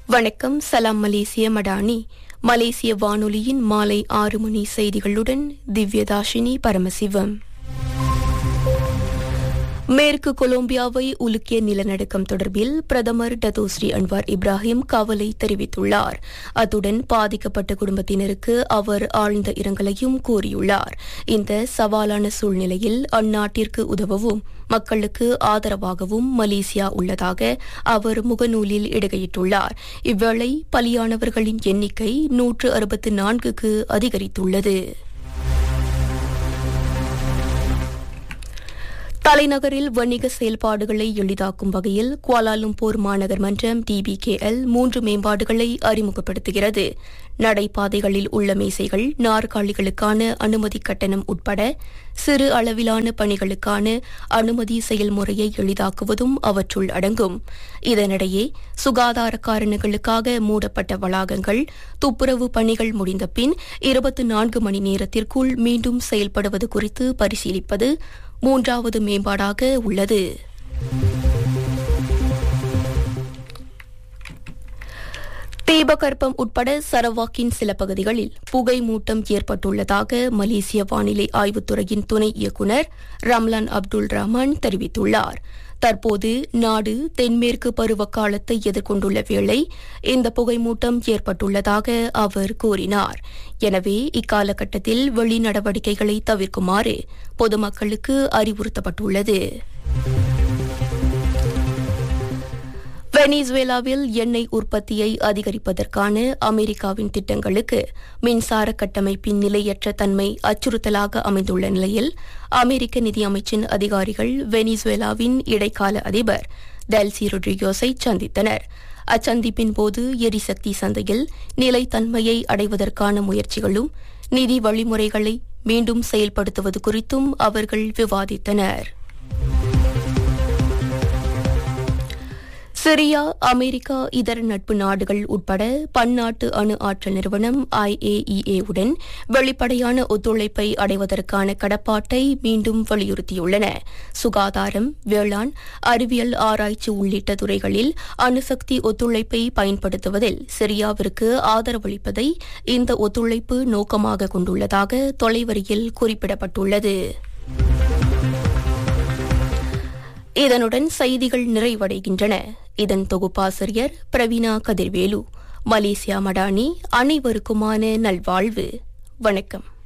வணக்கம் சலாம் மலேசிய மடானி மலேசிய வானொலியின் மாலை ஆறு மணி செய்திகளுடன் திவ்யதாஷினி பரமசிவம் மேற்கு கொலம்பியாவை உலுக்கிய நிலநடுக்கம் தொடர்பில் பிரதமர் டத்தோஸ்ரீ அன்வார் இப்ராஹிம் கவலை தெரிவித்துள்ளார் அத்துடன் பாதிக்கப்பட்ட குடும்பத்தினருக்கு அவர் ஆழ்ந்த இரங்கலையும் கூறியுள்ளார் இந்த சவாலான சூழ்நிலையில் அந்நாட்டிற்கு உதவவும் மக்களுக்கு ஆதரவாகவும் மலேசியா உள்ளதாக அவர் முகநூலில் இடுகையிட்டுள்ளார் இவ்வேளை பலியானவர்களின் எண்ணிக்கை நூற்று அறுபத்து நான்குக்கு அதிகரித்துள்ளது தலைநகரில் வணிக செயல்பாடுகளை எளிதாக்கும் வகையில் குவாலாலும்பூர் மாநகர் மன்றம் டிபிகேஎல் மூன்று மேம்பாடுகளை அறிமுகப்படுத்துகிறது நடைபாதைகளில் உள்ள மேசைகள் நாற்காலிகளுக்கான அனுமதி கட்டணம் உட்பட சிறு அளவிலான பணிகளுக்கான அனுமதி செயல்முறையை எளிதாக்குவதும் அவற்றுள் அடங்கும் இதனிடையே சுகாதார காரணங்களுக்காக மூடப்பட்ட வளாகங்கள் துப்புரவு பணிகள் முடிந்த பின் இருபத்தி நான்கு மணி நேரத்திற்குள் மீண்டும் செயல்படுவது குறித்து பரிசீலிப்பது மூன்றாவது மேம்பாடாக உள்ளது தீபகற்பம் உட்பட சரவாக்கின் சில பகுதிகளில் புகை மூட்டம் ஏற்பட்டுள்ளதாக மலேசிய வானிலை ஆய்வுத்துறையின் துணை இயக்குநர் ரம்லான் அப்துல் ரஹ்மான் தெரிவித்துள்ளார் தற்போது நாடு தென்மேற்கு பருவகாலத்தை எதிர்கொண்டுள்ள வேளை இந்த புகைமூட்டம் ஏற்பட்டுள்ளதாக அவர் கூறினார் எனவே இக்காலகட்டத்தில் வெளி நடவடிக்கைகளை தவிர்க்குமாறு பொதுமக்களுக்கு அறிவுறுத்தப்பட்டுள்ளது வெனிசுவேலாவில் எண்ணெய் உற்பத்தியை அதிகரிப்பதற்கான அமெரிக்காவின் திட்டங்களுக்கு மின்சார கட்டமைப்பின் நிலையற்ற தன்மை அச்சுறுத்தலாக அமைந்துள்ள நிலையில் அமெரிக்க நிதியமைச்சின் அதிகாரிகள் வெனிசுவேலாவின் இடைக்கால அதிபர் டெல்சி ரொட்ரிகோஸை சந்தித்தனர் அச்சந்திப்பின் போது எரிசக்தி சந்தையில் நிலைத்தன்மையை அடைவதற்கான முயற்சிகளும் நிதி வழிமுறைகளை மீண்டும் செயல்படுத்துவது குறித்தும் அவர்கள் விவாதித்தனர் சிரியா அமெரிக்கா இதர நட்பு நாடுகள் உட்பட பன்னாட்டு அணு ஆற்றல் நிறுவனம் ஐஏஇஏ உடன் வெளிப்படையான ஒத்துழைப்பை அடைவதற்கான கடப்பாட்டை மீண்டும் வலியுறுத்தியுள்ளன சுகாதாரம் வேளாண் அறிவியல் ஆராய்ச்சி உள்ளிட்ட துறைகளில் அணுசக்தி ஒத்துழைப்பை பயன்படுத்துவதில் சிரியாவிற்கு ஆதரவளிப்பதை இந்த ஒத்துழைப்பு நோக்கமாக கொண்டுள்ளதாக தொலைவரியில் குறிப்பிடப்பட்டுள்ளது இதனுடன் செய்திகள் நிறைவடைகின்றன இதன் தொகுப்பாசிரியர் பிரவீனா கதிர்வேலு மலேசியா மடானி அனைவருக்குமான நல்வாழ்வு வணக்கம்